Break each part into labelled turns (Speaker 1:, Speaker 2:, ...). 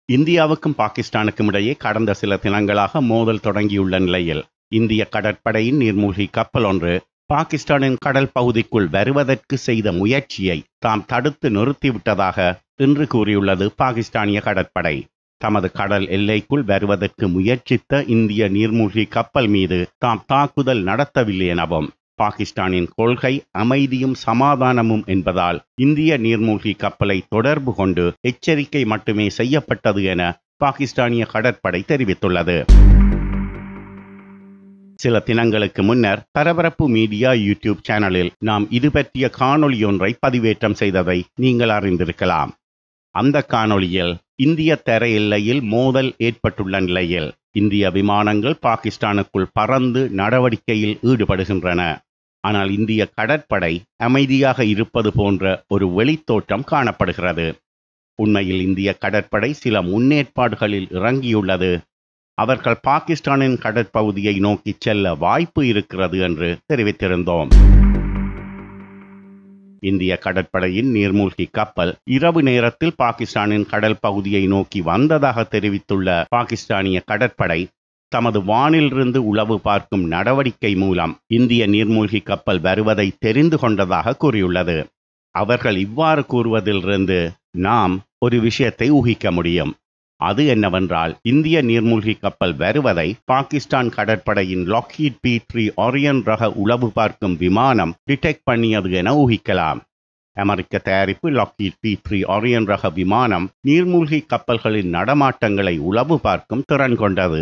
Speaker 1: இந்தியாவுக்கும் பாகிஸ்தானுக்கும் இடையே கடந்த சில தினங்களாக மோதல் தொடங்கியுள்ள நிலையில் இந்திய கடற்படையின் நீர்மூழ்கி கப்பல் ஒன்று பாகிஸ்தானின் கடல் பகுதிக்குள் வருவதற்கு செய்த முயற்சியை தாம் தடுத்து நிறுத்திவிட்டதாக இன்று கூறியுள்ளது பாகிஸ்தானிய கடற்படை தமது கடல் எல்லைக்குள் வருவதற்கு முயற்சித்த இந்திய நீர்மூழ்கி கப்பல் மீது தாம் தாக்குதல் நடத்தவில்லை எனவும் பாகிஸ்தானின் கொள்கை அமைதியும் சமாதானமும் என்பதால் இந்திய நீர்மூழ்கி கப்பலை தொடர்பு கொண்டு எச்சரிக்கை மட்டுமே செய்யப்பட்டது என பாகிஸ்தானிய கடற்படை தெரிவித்துள்ளது சில தினங்களுக்கு முன்னர் பரபரப்பு மீடியா யூடியூப் சேனலில் நாம் இது பற்றிய காணொளி ஒன்றை பதிவேற்றம் செய்ததை நீங்கள் அறிந்திருக்கலாம் அந்த காணொளியில் இந்திய தர எல்லையில் மோதல் ஏற்பட்டுள்ள நிலையில் இந்திய விமானங்கள் பாகிஸ்தானுக்குள் பறந்து நடவடிக்கையில் ஈடுபடுகின்றன ஆனால் இந்திய கடற்படை அமைதியாக இருப்பது போன்ற ஒரு வெளித்தோற்றம் காணப்படுகிறது உண்மையில் இந்திய கடற்படை சில முன்னேற்பாடுகளில் இறங்கியுள்ளது அவர்கள் பாகிஸ்தானின் கடற்பகுதியை நோக்கி செல்ல வாய்ப்பு இருக்கிறது என்று தெரிவித்திருந்தோம் இந்திய கடற்படையின் நீர்மூழ்கி கப்பல் இரவு நேரத்தில் பாகிஸ்தானின் கடல் பகுதியை நோக்கி வந்ததாக தெரிவித்துள்ள பாகிஸ்தானிய கடற்படை தமது வானிலிருந்து உளவு பார்க்கும் நடவடிக்கை மூலம் இந்திய நீர்மூழ்கி கப்பல் வருவதை தெரிந்து கொண்டதாக கூறியுள்ளது அவர்கள் இவ்வாறு கூறுவதிலிருந்து நாம் ஒரு விஷயத்தை ஊகிக்க முடியும் அது என்னவென்றால் இந்திய நீர்மூழ்கி கப்பல் வருவதை பாகிஸ்தான் கடற்படையின் லாக்ஹீட் பி த்ரீ ஆரியன் ரக உளவு பார்க்கும் விமானம் டிடெக்ட் பண்ணியது என ஊகிக்கலாம் அமெரிக்க தயாரிப்பு லாக்ஹீட் பி த்ரீ ஆரியன் ரக விமானம் நீர்மூழ்கி கப்பல்களின் நடமாட்டங்களை உளவு பார்க்கும் திறன் கொண்டது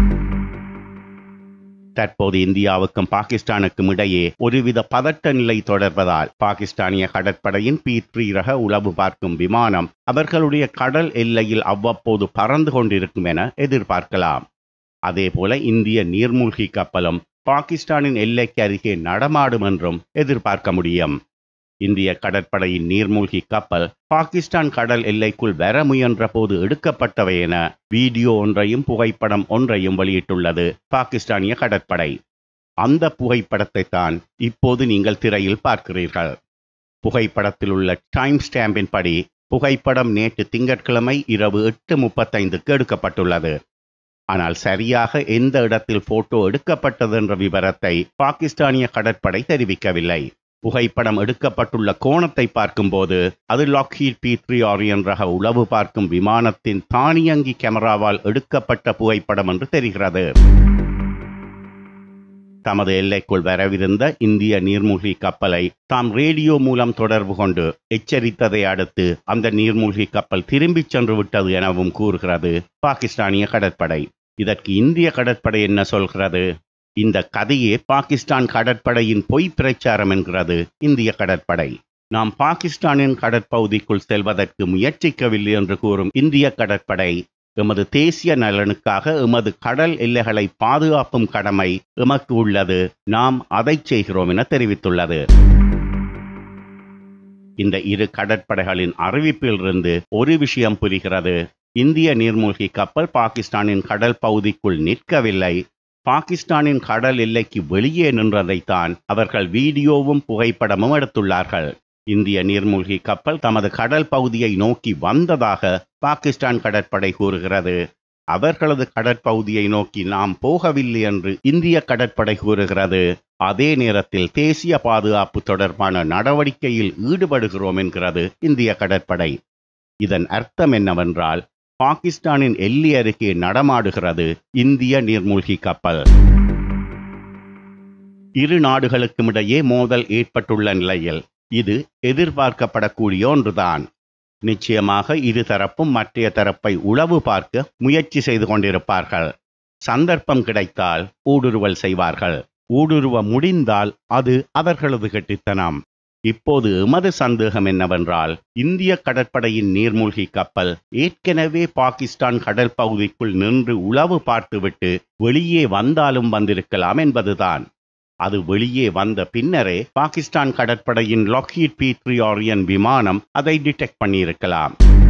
Speaker 1: தற்போது இந்தியாவுக்கும் பாகிஸ்தானுக்கும் இடையே ஒருவித பதட்ட நிலை தொடர்வதால் பாகிஸ்தானிய கடற்படையின் பி த்ரீ ரக உளவு பார்க்கும் விமானம் அவர்களுடைய கடல் எல்லையில் அவ்வப்போது பறந்து கொண்டிருக்கும் என எதிர்பார்க்கலாம் அதேபோல இந்திய நீர்மூழ்கி கப்பலும் பாகிஸ்தானின் எல்லைக்கு அருகே நடமாடும் என்றும் எதிர்பார்க்க முடியும் இந்திய கடற்படையின் நீர்மூழ்கி கப்பல் பாகிஸ்தான் கடல் எல்லைக்குள் வர முயன்ற போது எடுக்கப்பட்டவை என வீடியோ ஒன்றையும் புகைப்படம் ஒன்றையும் வெளியிட்டுள்ளது பாகிஸ்தானிய கடற்படை அந்த புகைப்படத்தை தான் இப்போது நீங்கள் திரையில் பார்க்கிறீர்கள் புகைப்படத்தில் உள்ள டைம் ஸ்டாம்பின் படி புகைப்படம் நேற்று திங்கட்கிழமை இரவு எட்டு முப்பத்தைந்துக்கு எடுக்கப்பட்டுள்ளது ஆனால் சரியாக எந்த இடத்தில் போட்டோ எடுக்கப்பட்டது என்ற விவரத்தை பாகிஸ்தானிய கடற்படை தெரிவிக்கவில்லை புகைப்படம் எடுக்கப்பட்டுள்ள கோணத்தை பார்க்கும்போது அது லாக்ஹீட் பி த்ரீ ஆரியன் ரக உளவு பார்க்கும் விமானத்தின் தானியங்கி கேமராவால் எடுக்கப்பட்ட புகைப்படம் என்று தெரிகிறது தமது எல்லைக்குள் வரவிருந்த இந்திய நீர்மூழ்கி கப்பலை தாம் ரேடியோ மூலம் தொடர்பு கொண்டு எச்சரித்ததை அடுத்து அந்த நீர்மூழ்கி கப்பல் திரும்பிச் சென்று விட்டது எனவும் கூறுகிறது பாகிஸ்தானிய கடற்படை இதற்கு இந்திய கடற்படை என்ன சொல்கிறது இந்த கதையே பாகிஸ்தான் கடற்படையின் பொய் பிரச்சாரம் என்கிறது இந்திய கடற்படை நாம் பாகிஸ்தானின் கடற்பகுதிக்குள் செல்வதற்கு முயற்சிக்கவில்லை என்று கூறும் இந்திய கடற்படை எமது தேசிய நலனுக்காக எமது கடல் எல்லைகளை பாதுகாப்பும் கடமை எமக்கு உள்ளது நாம் அதை செய்கிறோம் என தெரிவித்துள்ளது இந்த இரு கடற்படைகளின் அறிவிப்பிலிருந்து ஒரு விஷயம் புரிகிறது இந்திய நீர்மூழ்கி கப்பல் பாகிஸ்தானின் கடல் பகுதிக்குள் நிற்கவில்லை பாகிஸ்தானின் கடல் எல்லைக்கு வெளியே நின்றதைத்தான் அவர்கள் வீடியோவும் புகைப்படமும் எடுத்துள்ளார்கள் இந்திய நீர்மூழ்கி கப்பல் தமது கடல் பகுதியை நோக்கி வந்ததாக பாகிஸ்தான் கடற்படை கூறுகிறது அவர்களது கடற்பகுதியை நோக்கி நாம் போகவில்லை என்று இந்திய கடற்படை கூறுகிறது அதே நேரத்தில் தேசிய பாதுகாப்பு தொடர்பான நடவடிக்கையில் ஈடுபடுகிறோம் என்கிறது இந்திய கடற்படை இதன் அர்த்தம் என்னவென்றால் பாகிஸ்தானின் எல்லை அருகே நடமாடுகிறது இந்திய நீர்மூழ்கி கப்பல் இரு நாடுகளுக்கும் இடையே மோதல் ஏற்பட்டுள்ள நிலையில் இது எதிர்பார்க்கப்படக்கூடிய ஒன்றுதான் நிச்சயமாக இரு தரப்பும் மற்றைய தரப்பை உளவு பார்க்க முயற்சி செய்து கொண்டிருப்பார்கள் சந்தர்ப்பம் கிடைத்தால் ஊடுருவல் செய்வார்கள் ஊடுருவ முடிந்தால் அது அவர்களது கெட்டித்தனம் இப்போது எமது சந்தேகம் என்னவென்றால் இந்திய கடற்படையின் நீர்மூழ்கி கப்பல் ஏற்கனவே பாகிஸ்தான் கடல் பகுதிக்குள் நின்று உளவு பார்த்துவிட்டு வெளியே வந்தாலும் வந்திருக்கலாம் என்பதுதான் அது வெளியே வந்த பின்னரே பாகிஸ்தான் கடற்படையின் லாக்ஹீட் பி த்ரீ ஆரியன் விமானம் அதை டிடெக்ட் பண்ணியிருக்கலாம்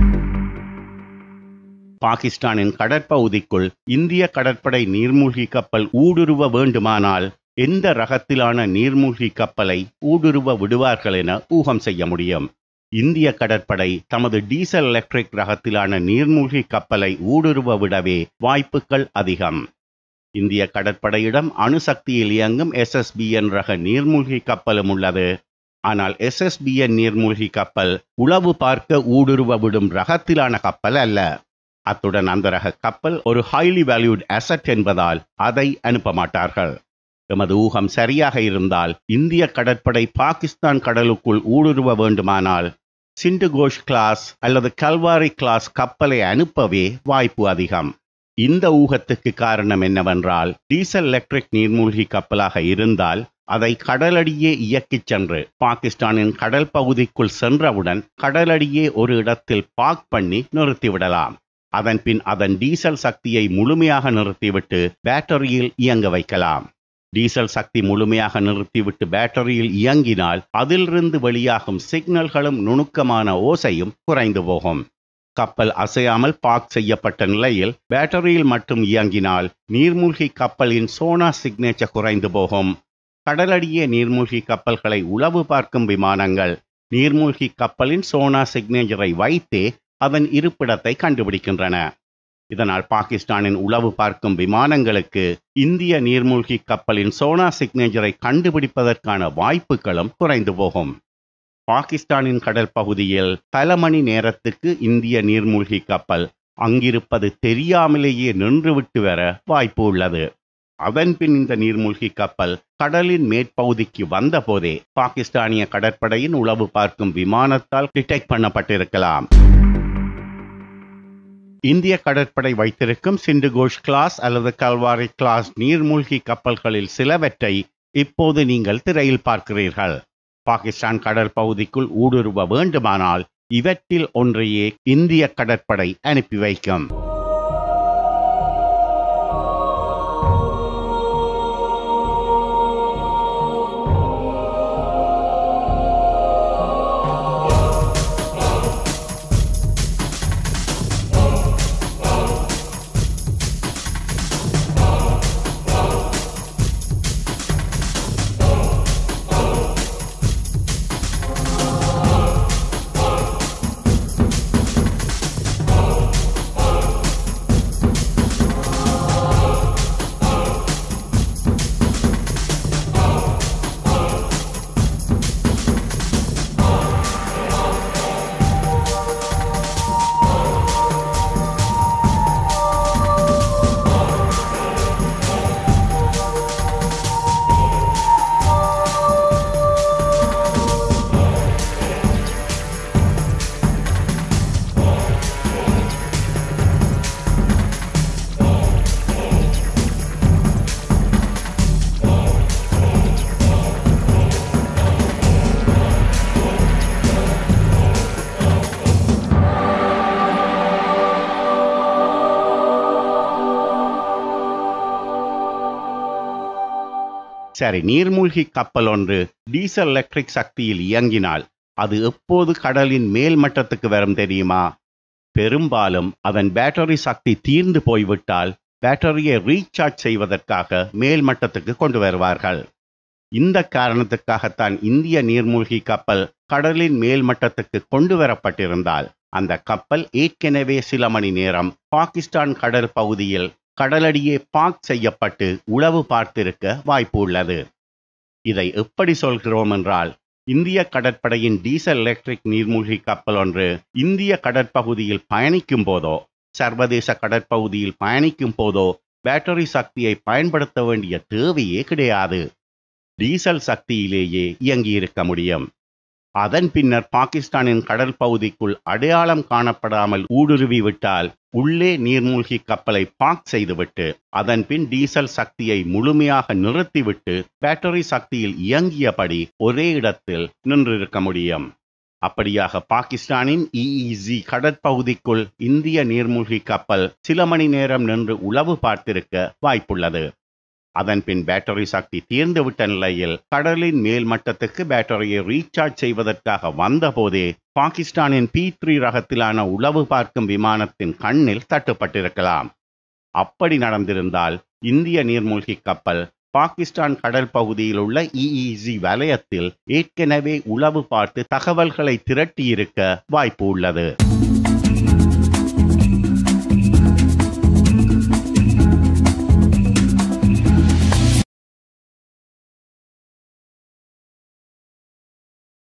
Speaker 1: பாகிஸ்தானின் கடற்பகுதிக்குள் இந்திய கடற்படை நீர்மூழ்கி கப்பல் ஊடுருவ வேண்டுமானால் எந்த ரகத்திலான நீர்மூழ்கி கப்பலை ஊடுருவ விடுவார்கள் என ஊகம் செய்ய முடியும் இந்திய கடற்படை தமது டீசல் எலக்ட்ரிக் ரகத்திலான நீர்மூழ்கி கப்பலை ஊடுருவ விடவே வாய்ப்புகள் அதிகம் இந்திய கடற்படையிடம் அணுசக்தியில் இயங்கும் எஸ்எஸ்பிஎன் ரக நீர்மூழ்கி கப்பலும் உள்ளது ஆனால் எஸ்எஸ்பிஎன் நீர்மூழ்கி கப்பல் உளவு பார்க்க ஊடுருவ விடும் ரகத்திலான கப்பல் அல்ல அத்துடன் அந்த ரக கப்பல் ஒரு ஹைலி வேல்யூட் அசட் என்பதால் அதை அனுப்ப மாட்டார்கள் எமது ஊகம் சரியாக இருந்தால் இந்திய கடற்படை பாகிஸ்தான் கடலுக்குள் ஊடுருவ வேண்டுமானால் சிண்டுகோஷ் கிளாஸ் அல்லது கல்வாரி கிளாஸ் கப்பலை அனுப்பவே வாய்ப்பு அதிகம் இந்த ஊகத்துக்கு காரணம் என்னவென்றால் டீசல் எலக்ட்ரிக் நீர்மூழ்கி கப்பலாக இருந்தால் அதை கடலடியே இயக்கிச் சென்று பாகிஸ்தானின் கடல் பகுதிக்குள் சென்றவுடன் கடலடியே ஒரு இடத்தில் பார்க் பண்ணி நிறுத்திவிடலாம் அதன் பின் அதன் டீசல் சக்தியை முழுமையாக நிறுத்திவிட்டு பேட்டரியில் இயங்க வைக்கலாம் டீசல் சக்தி முழுமையாக நிறுத்திவிட்டு பேட்டரியில் இயங்கினால் அதிலிருந்து வெளியாகும் சிக்னல்களும் நுணுக்கமான ஓசையும் குறைந்து போகும் கப்பல் அசையாமல் பார்க் செய்யப்பட்ட நிலையில் பேட்டரியில் மட்டும் இயங்கினால் நீர்மூழ்கி கப்பலின் சோனா சிக்னேச்சர் குறைந்து போகும் கடலடியே நீர்மூழ்கி கப்பல்களை உளவு பார்க்கும் விமானங்கள் நீர்மூழ்கி கப்பலின் சோனா சிக்னேச்சரை வைத்தே அதன் இருப்பிடத்தை கண்டுபிடிக்கின்றன இதனால் பாகிஸ்தானின் உளவு பார்க்கும் விமானங்களுக்கு இந்திய நீர்மூழ்கி கப்பலின் சோனா சிக்னேச்சரை கண்டுபிடிப்பதற்கான வாய்ப்புகளும் குறைந்து போகும் பாகிஸ்தானின் கடல் பகுதியில் பல மணி நேரத்துக்கு இந்திய நீர்மூழ்கி கப்பல் அங்கிருப்பது தெரியாமலேயே நின்றுவிட்டு வர வாய்ப்பு உள்ளது அதன் பின் இந்த நீர்மூழ்கி கப்பல் கடலின் மேற்பகுதிக்கு வந்தபோதே பாகிஸ்தானிய கடற்படையின் உளவு பார்க்கும் விமானத்தால் டிடெக்ட் பண்ணப்பட்டிருக்கலாம் இந்திய கடற்படை வைத்திருக்கும் சிண்டுகோஷ் கிளாஸ் அல்லது கல்வாரி கிளாஸ் நீர்மூழ்கி கப்பல்களில் சிலவற்றை இப்போது நீங்கள் திரையில் பார்க்கிறீர்கள் பாகிஸ்தான் கடல் பகுதிக்குள் ஊடுருவ வேண்டுமானால் இவற்றில் ஒன்றையே இந்திய கடற்படை அனுப்பி வைக்கும் சரி நீர்மூழ்கி கப்பல் ஒன்று டீசல் எலக்ட்ரிக் சக்தியில் இயங்கினால் அது எப்போது கடலின் மேல் மட்டத்துக்கு வரும் தெரியுமா பெரும்பாலும் அதன் பேட்டரி சக்தி தீர்ந்து போய்விட்டால் பேட்டரியை ரீசார்ஜ் செய்வதற்காக மேல் மட்டத்துக்கு கொண்டு வருவார்கள் இந்த காரணத்துக்காகத்தான் இந்திய நீர்மூழ்கி கப்பல் கடலின் மேல் மட்டத்துக்கு கொண்டு வரப்பட்டிருந்தால் அந்த கப்பல் ஏற்கனவே சில மணி நேரம் பாகிஸ்தான் கடல் பகுதியில் கடலடியே பார்க் செய்யப்பட்டு உளவு பார்த்திருக்க வாய்ப்பு உள்ளது இதை எப்படி சொல்கிறோம் என்றால் இந்திய கடற்படையின் டீசல் எலக்ட்ரிக் நீர்மூழ்கி கப்பல் ஒன்று இந்திய கடற்பகுதியில் பயணிக்கும் போதோ சர்வதேச கடற்பகுதியில் பயணிக்கும் போதோ பேட்டரி சக்தியை பயன்படுத்த வேண்டிய தேவையே கிடையாது டீசல் சக்தியிலேயே இயங்கியிருக்க முடியும் அதன் பின்னர் பாகிஸ்தானின் கடல் பகுதிக்குள் அடையாளம் காணப்படாமல் ஊடுருவி விட்டால் உள்ளே நீர்மூழ்கி கப்பலை பார்க் செய்துவிட்டு அதன் பின் டீசல் சக்தியை முழுமையாக நிறுத்திவிட்டு பேட்டரி சக்தியில் இயங்கியபடி ஒரே இடத்தில் நின்றிருக்க முடியும் அப்படியாக பாகிஸ்தானின் இஇசி கடற்பகுதிக்குள் இந்திய நீர்மூழ்கி கப்பல் சில மணி நேரம் நின்று உளவு பார்த்திருக்க வாய்ப்புள்ளது அதன் பின் பேட்டரி சக்தி தீர்ந்துவிட்ட நிலையில் கடலின் மேல் மட்டத்துக்கு பேட்டரியை ரீசார்ஜ் செய்வதற்காக வந்தபோதே பாகிஸ்தானின் பி த்ரீ ரகத்திலான உளவு பார்க்கும் விமானத்தின் கண்ணில் தட்டுப்பட்டிருக்கலாம் அப்படி நடந்திருந்தால் இந்திய நீர்மூழ்கி கப்பல் பாகிஸ்தான் கடல் பகுதியில் உள்ள இஇசி வலயத்தில் ஏற்கனவே உளவு பார்த்து தகவல்களை திரட்டியிருக்க வாய்ப்பு உள்ளது